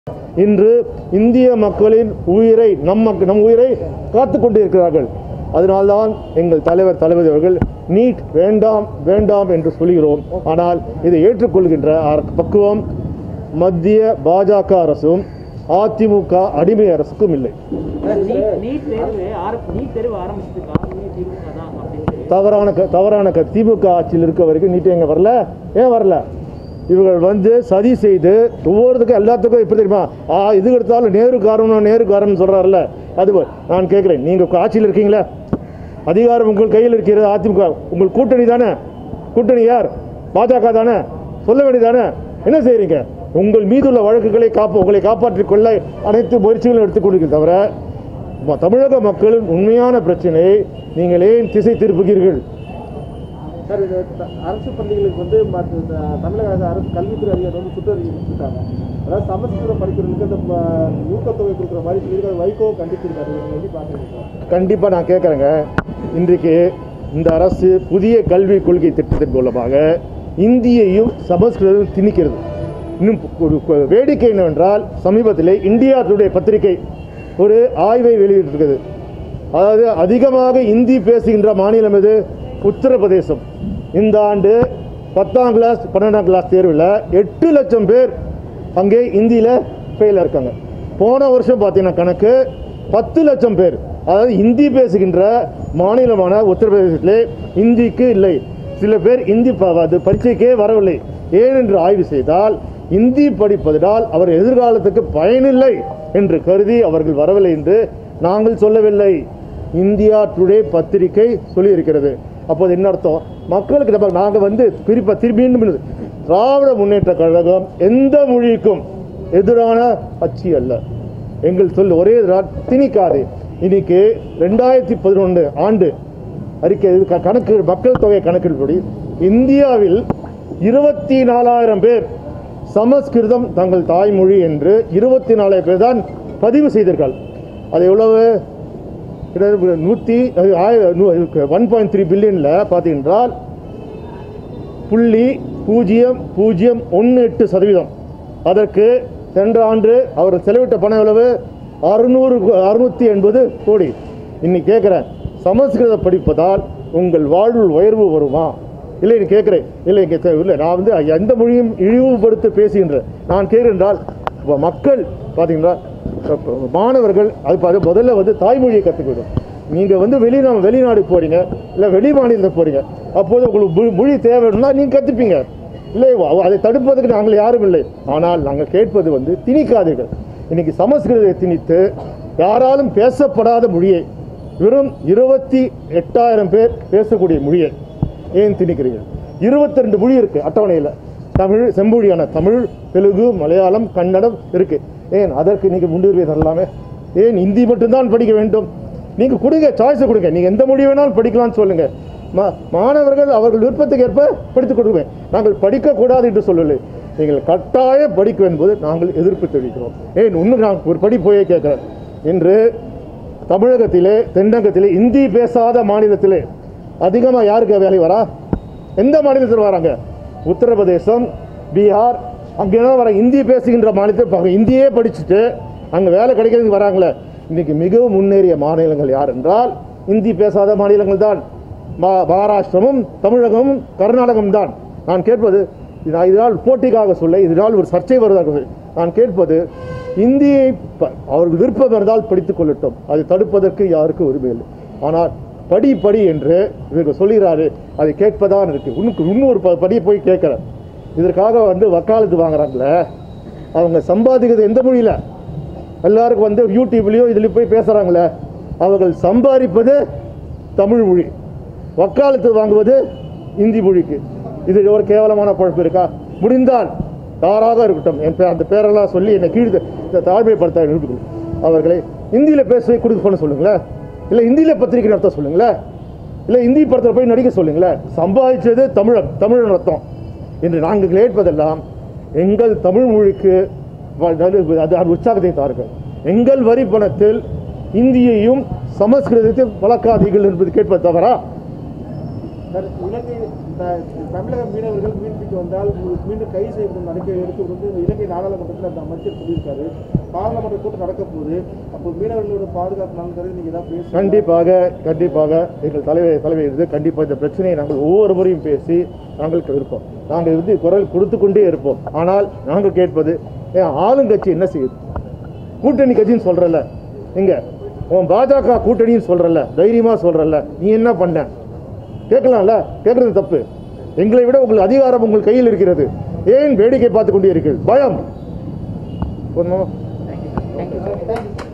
இன்று இந்திய மக்களின் உயிரை நம் மக்க- நம் உயிரை காத்து கொண்டிருக்கிறார்கள் அதனால்தான் எங்கள் தலைவர் தளபதி அவர்கள் நீட் வேண்டாம் வேண்டாம் என்று சொல்கிறோம் ஆனால் இதை ஏற்றுக்கொள்கின்ற அர- பக்குவம் மத்திய பாஜக அரசும் அதிமுக அடிமை அரசுக்கும் இல்லை நீட் நீட் தேர்வு ஆர- நீட் தேர்வு ஆரம்பிச்சது காரணமே திமுக தான் அப்படின்னு தவறான க தவறான க திமுக ஆட்சியில் இருக்க வரைக்கும் நீட்டு எங்க வரல ஏன் வரல இவர்கள் வந்து சதி செய்து ஒவ்வொருத்துக்கும் எல்லாத்துக்கும் எப்படி தெரியுமா ஆ இது எடுத்தாலும் நேரு காரணம் நேரு காரணம் சொல்றாருல்ல அது போல் நான் கேட்குறேன் நீங்கள் ஆட்சியில் இருக்கீங்களா அதிகாரம் உங்கள் கையில் இருக்கிறது அதிமுக உங்கள் கூட்டணி தானே கூட்டணி யார் பாஜக தானே சொல்ல வேண்டியதானே என்ன செய்றீங்க உங்கள் மீதுள்ள வழக்குகளை காப்ப உங்களை காப்பாற்றிக் கொள்ள அனைத்து முயற்சிகளும் எடுத்துக்கொள்கிறீர்கள் தவிர ம- தமிழக மக்களின் உண்மையான பிரச்சனையை நீங்கள் ஏன் திசை திருப்புகிறீர்கள் சார் இது த- அரசு பள்ளிகளுக்கு வந்து மற்ற த- தமிழக அரசு அரசு கல்வித்துறை அதிகாரி வந்து சுற்றறிக்கை கொடுத்துட்டாங்க அதாவது சமஸ்கிருதம் படிக்கிறவங்களுக்கு அந்த ப- ஊக்கத்தொகை கொடுக்குற மாதிரி சொல்லியிருக்காரு வைகோ கண்டிச்சிருக்காரு இதை எப்படி பார்க்குறீங்க கண்டிப்பாக நான் கேட்குறேங்க இன்றைக்கு இந்த அரசு புதிய கல்விக் கொள்கை திட்டத்தின் மூலமாக இந்தியையும் சமஸ்கிருதம் திணிக்கிறது இன்னும் ஒரு கு- வேடிக்கை என்னவென்றால் சமீபத்தில் இந்தியா டுடே பத்திரிகை ஒரு ஆய்வை வெளியிட்டிருக்குது அதாவது அதிகமாக இந்தி பேசுகின்ற மாநிலம் எது உத்தரப்பிரதேசம் இந்த ஆண்டு பத்தாம் கிளாஸ் பன்னெண்டாம் கிளாஸ் தேர்வில் எட்டு லட்சம் பேர் அங்கே இந்தியில் ஃபெயிலாக இருக்காங்க போன வருஷம் பார்த்தீங்கன்னா கணக்கு பத்து லட்சம் பேர் அதாவது இந்தி பேசுகின்ற மாநிலமான உத்தரப்பிரதேசத்திலே இந்திக்கு இல்லை சில பேர் இந்தி ப- அது பரீட்சைக்கே வரவில்லை ஏன் என்று ஆய்வு செய்தால் இந்தி படிப்பதனால் அவர் எதிர்காலத்துக்கு பயனில்லை என்று கருதி அவர்கள் வரவில்லை என்று நாங்கள் சொல்லவில்லை இந்தியா டுடே பத்திரிகை சொல்லியிருக்கிறது அப்போது என்ன அர்த்தம் மக்களுக்கு நம்ம நாங்கள் வந்து குறிப்பாக திரும்பி மீண்டும் திராவிட முன்னேற்ற கழகம் எந்த மொழிக்கும் எதிரான கட்சி அல்ல எங்கள் சொல் ஒரே தான் திணிக்காது இன்னைக்கு ரெண்டாயிரத்தி பதினொன்று ஆண்டு அறிக்கை இது க- கணக்கு மக்கள் தொகை கணக்கின்படி இந்தியாவில் இருபத்தி நாலாயிரம் பேர் சமஸ்கிருதம் தங்கள் தாய்மொழி என்று இருபத்தி நாலாயிரம் பேர் தான் பதிவு செய்தீர்கள் அது எவ்வளவு கிட்டத்தட்ட நூற்றி ஒன் பாயிண்ட் த்ரீ பில்லியனில் பார்த்தீங்கன்றால் புள்ளி பூஜ்ஜியம் பூஜ்ஜியம் ஒன்று எட்டு சதவீதம் அதற்கு சென்ற ஆண்டு அவர் செலவிட்ட பணம் எவ்வளவு அறுநூறு அறுநூற்றி எண்பது கோடி இன்னைக்கு கேட்குறேன் சமஸ்கிருதம் படிப்பதால் உங்கள் வாழ்வில் உயர்வு வருமா இல்லை நீ கேட்குறேன் இல்லை இங்கே தே- இல்லை நான் வந்து எந்த மொழியும் இழிவுபடுத்த பேசுகின்றேன் நான் கேட்கின்றால் இப்ப மக்கள் பார்த்தீங்கன்னா இப்ப மாணவர்கள் அது பாரு முதல்ல வந்து தாய்மொழியை கற்றுக்கணும் நீங்கள் வந்து வெளிநா வெளிநாடு போறீங்க இல்லை வெளி மாநிலத்துக்கு போறீங்க அப்போது உங்களுக்கு மொழி- மொழி தேவைன்னா நீங்கள் கற்றுப்பீங்க இல்லை அவ- அதை தடுப்பதற்கு நாங்கள் யாரும் இல்லை ஆனால் நாங்கள் கேட்பது வந்து திணிக்காதீர்கள் இன்னைக்கு சமஸ்கிருதத்தை திணித்து யாராலும் பேசப்படாத மொழியை வெறும் இருபத்தி எட்டாயிரம் பேர் பேசக்கூடிய மொழியை ஏன் திணிக்கிறீர்கள் இருபத்தி ரெண்டு மொழி இருக்கு அட்டவணையில் தமிழ் செம்மொழியான தமிழ் தெலுங்கு மலையாளம் கன்னடம் இருக்கு ஏன் அதற்கு நீங்கள் முன்னுரிமை தரலாமே ஏன் ஹிந்தி மட்டும்தான் படிக்க வேண்டும் நீங்க கொடுங்க சாய்ஸை கொடுங்க நீங்க எந்த மொழி வேணாலும் படிக்கலாம்னு சொல்லுங்க மா- மாணவர்கள் அவர்கள் விருப்பத்துக்கு ஏற்ப படித்துக் கொடுக்குவேன் நாங்கள் படிக்கக்கூடாது என்று சொல்லவில்லை நீங்கள் கட்டாய படிக்க என்பது நாங்கள் எதிர்ப்பு தெரிவிக்கிறோம் ஏன் இன்னும் நான் ஒரு படி போயே கேட்கிறேன் இன்று தமிழகத்திலே தென்னகத்திலே இந்தி பேசாத மாநிலத்திலே அதிகமாக யாருக்கு வேலை வரா எந்த மாநிலத்தில் வராங்க உத்தரப்பிரதேசம் பீகார் அங்கெல்லாம் வர இந்தி பேசுகின்ற மாநிலத்தில் இப்ப அவங்க இந்தியே படிச்சுட்டு அங்கே வேலை கிடைக்கிறதுக்கு வராங்களே இன்னைக்கு மிகவும் முன்னேறிய மாநிலங்கள் யார் என்றால் இந்தி பேசாத மாநிலங்கள் தான் மா- மகாராஷ்டிரமும் தமிழகமும் கர்நாடகம் தான் நான் கேட்பது இது நான் இதனால் போட்டிக்காக சொல்ல இதனால் ஒரு சர்ச்சை வருவதாக நான் கேட்பது இந்தியை ப- அவர்கள் விருப்பம் இருந்தால் படித்துக் கொள்ளட்டும் அதை தடுப்பதற்கு யாருக்கும் உரிமை இல்லை ஆனால் படி படி என்று இவர்கள் சொல்கிறாரு அதை கேட்பதான் இருக்கு உனக்கு இன்னொரு ப- படியை போய் கேட்குறேன் இதற்காக வந்து வக்காலத்து வாங்குறாங்களே அவங்க சம்பாதிக்கிறது எந்த மொழியில் எல்லாருக்கும் வந்து யூடியூப்லேயோ இதில் போய் பேசுகிறாங்களே அவர்கள் சம்பாதிப்பது தமிழ் மொழி வக்காலத்து வாங்குவது இந்தி மொழிக்கு இது ஒரு கேவலமான பழப்பு இருக்கா முடிந்தால் யாராக இருக்கட்டும் என் பே அந்த பேரெல்லாம் சொல்லி என்னை கீழ் த- தாழ்மைப்படுத்த நிரூபிக்கணும் அவர்களை ஹிந்தியில் பேச கொடுக்க பண்ண சொல்லுங்களேன் இல்லை ஹிந்தியில் பத்திரிக்கை நடத்த சொல்லுங்களேன் இல்லை ஹிந்தி படத்தில் போய் நடிக்க சொல்லுங்களேன் சம்பாதிச்சது தமிழன் தமிழன் ரத்தம் என்று நாங்கள் கேட்பதெல்லாம் எங்கள் தமிழ் மொழிக்கு வ- நடு- அது அது உற்சாகத்தை தாருங்கள் எங்கள் வரி பணத்தில் இந்தியையும் சமஸ்கிருதத்தையும் வளர்க்காதீர்கள் என்பது கேட்பது தவறா சார் இலங்கை த- தமிழக மீனவர்கள் மீன்பிடிக்க வந்தால் உங்களுக்கு மீண்டும் கைது செய்யப்படும் நடக்க எடுத்து வந்து இந்த இலங்கை நாடாளுமன்றத்தில் அந்த அமைச்சர் சொல்லியிருக்காரு பாராளுமன்ற கூட்டம் நடக்க போகுது அப்போ மீனவர்களோட பாதுகாப்பு நலன் கருதி நீங்க தான் பேசுங்க கண்டிப்பாக கண்டிப்பாக எங்கள் தலைவர் தலைவர் இருந்து கண்டிப்பாக இந்த பிரச்சனையை நாங்கள் ஒவ்வொரு முறையும் பேசி நாங்கள் இருப்போம் நாங்கள் வந்து குரல் கொடுத்து கொண்டே இருப்போம் ஆனால் நாங்கள் கேட்பது ஏன் ஆளுங்கட்சி என்ன செய்யுது கூட்டணி கட்சின்னு சொல்கிறல்ல எங்க உன் பாஜக கூட்டணின்னு சொல்கிறல்ல தைரியமாக சொல்கிறல்ல நீ என்ன பண்ண கேட்கலாம்ல கேட்குறது தப்பு எங்களை விட உங்கள் அதிகாரம் உங்கள் கையில் இருக்கிறது ஏன் வேடிக்கை பார்த்து கொண்டே இருக்கிறது பயம் போதுமா? Thank you thank you